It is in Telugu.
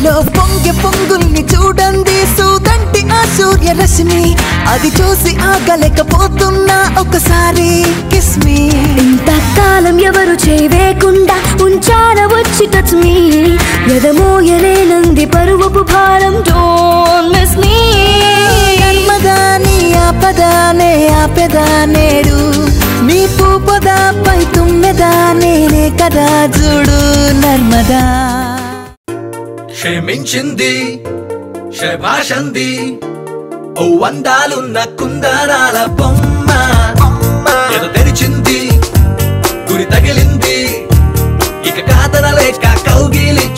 నాలో పొంగె పొంగుల్ని చూడండి సూదంటి ఆ సూర్యరశ్మి అది చూసి ఆగలేకపోతున్నా ఒకసారి కిస్మి ఇంతకాలం ఎవరు చేయవేకుండా ఉంచాల వచ్చి టచ్ మీ ఎదమోయలేనంది పరువపు భారం డోంట్ మిస్ మీ నర్మదాని ఆపదానే ఆపెదా నేడు నీ పూపదాపై తుమ్మెదా నేనే కదా చూడు నర్మదా క్షమించింది శభాషంది ఓ వందాలున్న కుందరాల బొమ్మ ఎద తెరిచింది గురి తగిలింది ఇక కాదనలేక కౌగిలి